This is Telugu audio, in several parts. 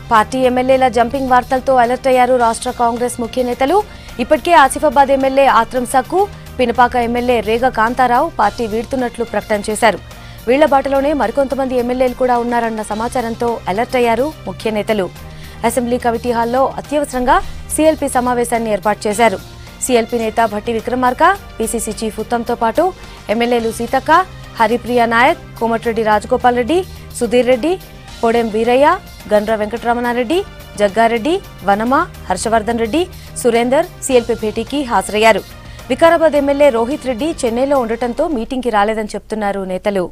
పార్టీ ఎమ్మెల్యేల జంపింగ్ వార్తలతో అలర్ట్ అయ్యారు రాష్ట్ర కాంగ్రెస్ ముఖ్య నేతలు ఇప్పటికే Asifabad MLA Athram Sakku Pinapaka MLA Rega Kantharao party వీడుతున్నట్లు ప్రకటన చేశారు వీళ్ల బాటలోనే మరికొంతమంది ఎమ్మెల్యేలు కూడా ఉన్నారన్న సమాచారంతో అలర్ట్ అయ్యారు ముఖ్య నేతలు అసెంబ్లీ కమిటీ హాల్లో అత్యవసరంగా సీఎల్పీ సమావేశాన్ని ఏర్పాటు చేశారు సీఎల్పీ నేత భట్టి విక్రమార్క పీసీసీ చీఫ్ ఉత్తమ్తో పాటు ఎమ్మెల్యేలు సీతక్క హరిప్రియ నాయక్ కోమటిరెడ్డి రాజగోపాల్ రెడ్డి సుధీర్ రెడ్డి పొడెం వీరయ్య గండ్ర వెంకటరమణారెడ్డి జగ్గారెడ్డి వనమ హర్షవర్ధన్ రెడ్డి సురేందర్ సీఎల్పీ భేటీకి హాజరయ్యారు వికారాబాద్ ఎమ్మెల్యే రోహిత్ రెడ్డి చెన్నైలో ఉండటంతో మీటింగ్కి రాలేదని చెప్తున్నారు నేతలు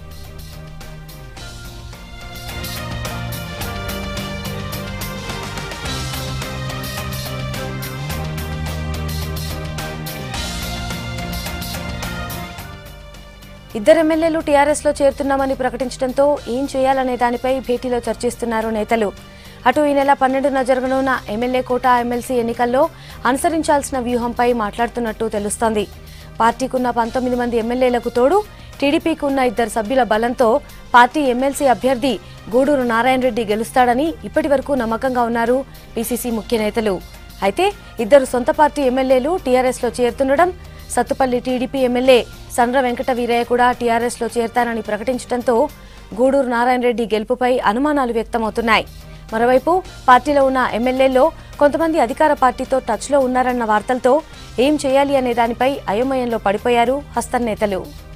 ఇద్దరు ఎమ్మెల్యేలు టీఆర్ఎస్ లో చేరుతున్నామని ప్రకటించడంతో ఏం చేయాలనే దానిపై భేటీలో చర్చిస్తున్నారు నేతలు అటు ఈ నెల పన్నెండున జరగనున్న ఎమ్మెల్యే కోట ఎమ్మెల్సీ ఎన్నికల్లో అనుసరించాల్సిన వ్యూహంపై మాట్లాడుతున్నట్టు తెలుస్తోంది పార్టీకున్న పంతొమ్మిది మంది ఎమ్మెల్యేలకు తోడు టీడీపీకి ఉన్న ఇద్దరు సభ్యుల బలంతో పార్టీ ఎమ్మెల్సీ అభ్యర్థి గూడూరు నారాయణ రెడ్డి గెలుస్తాడని ఇప్పటి వరకు నమ్మకంగా ఉన్నారు పీసీసీ ముఖ్య నేతలు అయితే ఇద్దరు సొంత పార్టీ ఎమ్మెల్యేలు టీఆర్ఎస్ లో చేరుతుండడం సత్తుపల్లి టీడీపీ ఎమ్మెల్యే సండ్ర వెంకట వీరయ్య కూడా టీఆర్ఎస్ లో చేరతానని ప్రకటించడంతో గూడూరు నారాయణ రెడ్డి గెలుపుపై అనుమానాలు వ్యక్తమవుతున్నాయి మరోవైపు పార్టీలో ఉన్న ఎమ్మెల్యేల్లో కొంతమంది అధికార పార్టీతో టచ్లో ఉన్నారన్న వార్తలతో ఏం చేయాలి అనే దానిపై అయోమయంలో పడిపోయారు హస్తన్ నేతలు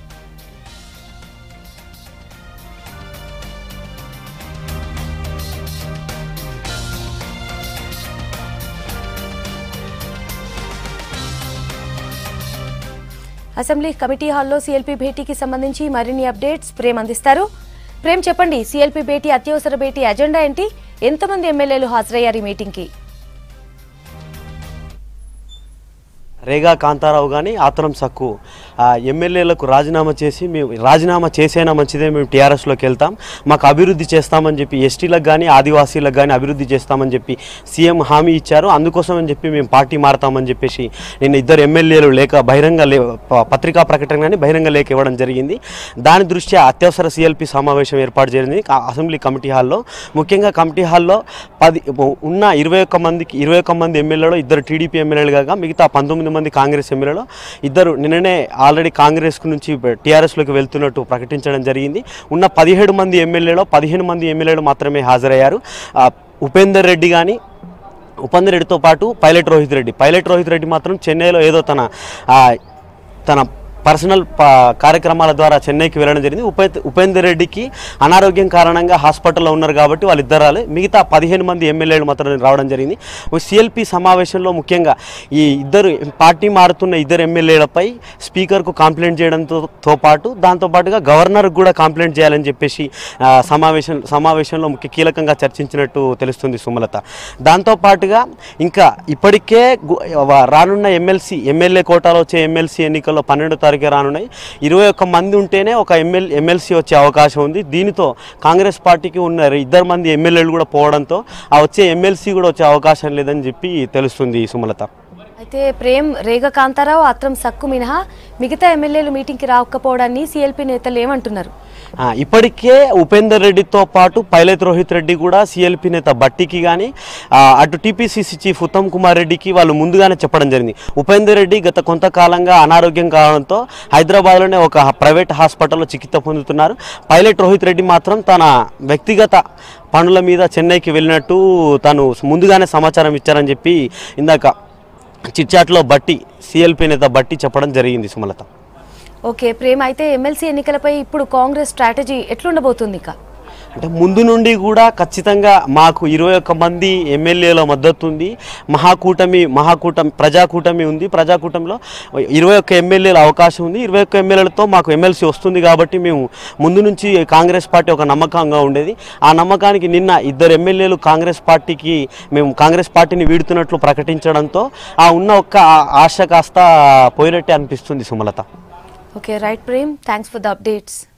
అసెంబ్లీ కమిటీ హాల్లో సీఎల్పీ భేటీకి సంబంధించి మరిన్ని అప్డేట్స్ ప్రేమ్ అందిస్తారు ప్రేమ్ చెప్పండి సీఎల్పీ భేటీ అత్యవసర భేటీ అజెండా ఏంటి ఎంతమంది ఎమ్మెల్యేలు హాజరయ్యారు ఈ మీటింగ్కి రేగా కాంతారావు కానీ ఆతరం సక్కు ఆ, ఎమ్మెల్యేలకు రాజీనామా చేసి మేము రాజీనామా చేసైనా మంచిదే మేము టీఆర్ఎస్లోకి వెళ్తాం మాకు అభివృద్ధి చేస్తామని చెప్పి ఎస్టీలకు కానీ ఆదివాసీలకు కానీ అభివృద్ధి చేస్తామని చెప్పి సీఎం హామీ ఇచ్చారు అందుకోసం అని చెప్పి మేము పార్టీ మారతామని చెప్పేసి నేను ఇద్దరు ఎమ్మెల్యేలు లేక బహిరంగ లే ప- పత్రికా ప్రకటన కానీ బహిరంగ లేఖ ఇవ్వడం జరిగింది దాని దృష్ట్యా అత్యవసర సీఎల్పీ సమావేశం ఏర్పాటు జరిగింది కా- అసెంబ్లీ కమిటీ హాల్లో ముఖ్యంగా కమిటీ హాల్లో పది ఉన్న ఇరవై ఒక్క మందికి ఇరవై ఒక్క మంది ఎమ్మెల్యేలో ఇద్దరు టీడీపీ ఎమ్మెల్యేలు కాగా మిగతా పంతొమ్మిది మంది కాంగ్రెస్ ఎమ్మెల్యేలో ఇద్దరు నిన్ననే ఆల్రెడీ కాంగ్రెస్ నుంచి టీఆర్ఎస్లోకి వెళ్తున్నట్టు ప్రకటించడం జరిగింది ఉన్న పదిహేడు మంది ఎమ్మెల్యేలో పదిహేను మంది ఎమ్మెల్యేలు మాత్రమే హాజరయ్యారు ఆ, ఉపేందర్ రెడ్డి కానీ ఉపేందర్ రెడ్డితో పాటు పైలట్ రోహిత్ రెడ్డి పైలట్ రోహిత్ రెడ్డి మాత్రం చెన్నైలో ఏదో తన ఆ, తన పర్సనల్ ప- కార్యక్రమాల ద్వారా చెన్నైకి వెళ్ళడం జరిగింది ఉపే ఉపేందర్ రెడ్డికి అనారోగ్యం కారణంగా హాస్పిటల్లో ఉన్నారు కాబట్టి వాళ్ళిద్దరు రాలే మిగతా పదిహేను మంది ఎమ్మెల్యేలు మాత్రం రావడం జరిగింది సిఎల్పి సమావేశంలో ముఖ్యంగా ఈ ఇద్దరు పార్టీ మారుతున్న ఇద్దరు ఎమ్మెల్యేలపై స్పీకర్కు కంప్లైంట్ చేయడంతో తో పాటు దాంతోపాటుగా గవర్నర్కు కూడా కంప్లైంట్ చేయాలని చెప్పేసి ఆ, సమావేశం సమావేశంలో ముఖ్య కీలకంగా చర్చించినట్టు తెలుస్తుంది సుమలత దాంతోపాటుగా ఇంకా ఇప్పటికే గు- వ- రానున్న ఎమ్మెల్సీ ఎమ్మెల్యే కోటాలో వచ్చే ఎమ్మెల్సీ ఎన్నికల్లో పన్నెండో తారీఖు రానున్నాయి ఇరవై ఒక్క మంది ఉంటేనే ఒక ఎమ్మెల్ ఎమ్మెల్సీ వచ్చే అవకాశం ఉంది దీనితో కాంగ్రెస్ పార్టీకి ఉన్న ఇద్దరు మంది ఎమ్మెల్యేలు కూడా పోవడంతో ఆ వచ్చే ఎమ్మెల్సీ కూడా వచ్చే అవకాశం లేదని చెప్పి తెలుస్తుంది సుమలత అయితే ప్రేమ్ రేగ కాంతారావు ఆత్రం సక్కు మినహా మిగతా ఎమ్మెల్యేలు మీటింగ్కి రాకపోవడాన్ని సీఎల్పీ నేతలు ఏమంటున్నారు ఆ, ఇప్పటికే ఉపేందర్ రెడ్డితో పాటు పైలత్ రోహిత్ రెడ్డి కూడా సిఎల్పి నేత బట్టికి కానీ అటు టీపీసీసీ చీఫ్ ఉత్తమ్ కుమార్ రెడ్డికి వాళ్ళు ముందుగానే చెప్పడం జరిగింది ఉపేందర్ రెడ్డి గత కొంతకాలంగా అనారోగ్యం కావడంతో హైదరాబాద్లోనే ఒక ప్రైవేట్ హాస్పిటల్లో చికిత్స పొందుతున్నారు పైలట్ రోహిత్ రెడ్డి మాత్రం తన వ్యక్తిగత పనుల మీద చెన్నైకి వెళ్ళినట్టు తను ముందుగానే సమాచారం ఇచ్చారని చెప్పి ఇందాక చిట్చాట్లో బట్టి సిఎల్పి నేత బట్టి చెప్పడం జరిగింది సుమలత ఓకే ప్రేమ్ అయితే ఎమ్మెల్సీ ఎన్నికలపై ఇప్పుడు కాంగ్రెస్ స్ట్రాటజీ ఎట్లుండబోతుంది ఇక అంటే ముందు నుండి కూడా ఖచ్చితంగా మాకు ఇరవై ఒక్క మంది ఎమ్మెల్యేల మద్దతు ఉంది మహాకూటమి మహాకూటమి ప్రజాకూటమి ఉంది ప్రజాకూటమిలో ఇరవై ఒక్క ఎమ్మెల్యేల అవకాశం ఉంది ఇరవై ఒక్క ఎమ్మెల్యేలతో మాకు ఎమ్మెల్సీ వస్తుంది కాబట్టి మేము ముందు నుంచి కాంగ్రెస్ పార్టీ ఒక నమ్మకంగా ఉండేది ఆ నమ్మకానికి నిన్న ఇద్దరు ఎమ్మెల్యేలు కాంగ్రెస్ పార్టీకి మేము కాంగ్రెస్ పార్టీని వీడుతున్నట్లు ప్రకటించడంతో ఆ ఉన్న ఒక్క ఆ- ఆశ కాస్త పోయినట్టే అనిపిస్తుంది Sumalatha okay right Prem thanks for the updates